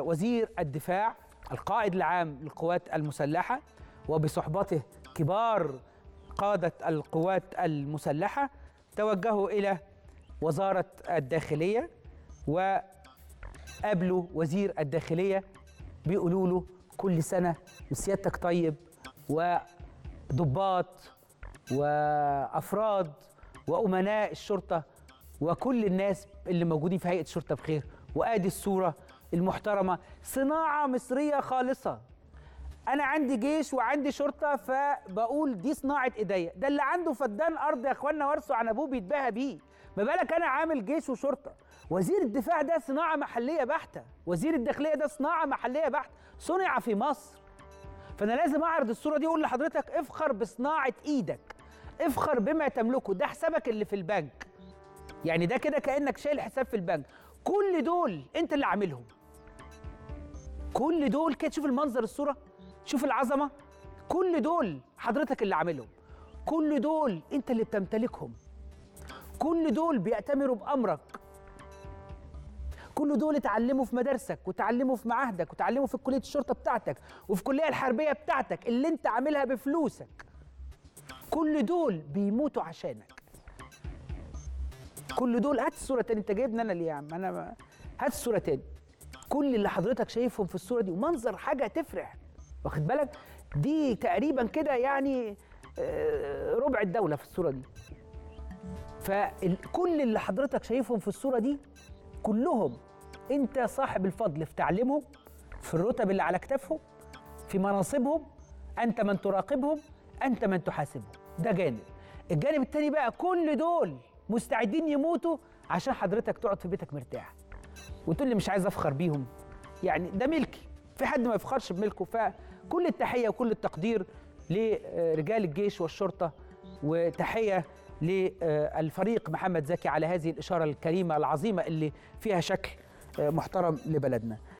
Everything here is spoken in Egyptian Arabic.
وزير الدفاع القائد العام للقوات المسلحة وبصحبته كبار قادة القوات المسلحة توجهوا إلى وزارة الداخلية وقابلوا وزير الداخلية بيقولوا له كل سنة وسيادتك طيب وضباط وأفراد وأمناء الشرطة وكل الناس اللي موجودين في هيئة الشرطة بخير وآدي الصورة المحترمة صناعة مصرية خالصة أنا عندي جيش وعندي شرطة فبقول دي صناعة إيديا ده اللي عنده فدان أرض يا إخوانا ورثه عن أبوه بيتباهى بيه ما بالك أنا عامل جيش وشرطة وزير الدفاع ده صناعة محلية بحتة وزير الداخلية ده صناعة محلية بحتة صنع في مصر فأنا لازم أعرض الصورة دي أقول لحضرتك افخر بصناعة إيدك افخر بما تملكه ده حسابك اللي في البنك يعني ده كده كأنك شايل حساب في البنك كل دول أنت اللي عاملهم كل دول كده شوف المنظر الصورة شوف العظمة كل دول حضرتك اللي عاملهم كل دول انت اللي بتمتلكهم كل دول بيأتمروا بأمرك كل دول اتعلموا في مدارسك وتعلموا في معاهدك وتعلموا في كلية الشرطة بتاعتك وفي الكلية الحربية بتاعتك اللي انت عاملها بفلوسك كل دول بيموتوا عشانك كل دول هات الصورة تاني انت جايبني انا ليه يا عم انا ما... هات الصورة تاني كل اللي حضرتك شايفهم في الصورة دي ومنظر حاجة تفرح واخد بالك دي تقريبا كده يعني آه، ربع الدولة في الصورة دي فكل اللي حضرتك شايفهم في الصورة دي كلهم انت صاحب الفضل في تعليمهم في الرتب اللي على كتافهم في مناصبهم انت من تراقبهم انت من تحاسبهم ده جانب الجانب التاني بقى كل دول مستعدين يموتوا عشان حضرتك تقعد في بيتك مرتاح وتقول لي مش عايز افخر بيهم يعني ده ملكي في حد ما يفخرش بملكه فكل التحيه وكل التقدير لرجال الجيش والشرطه وتحيه للفريق محمد زكي على هذه الاشاره الكريمه العظيمه اللي فيها شكل محترم لبلدنا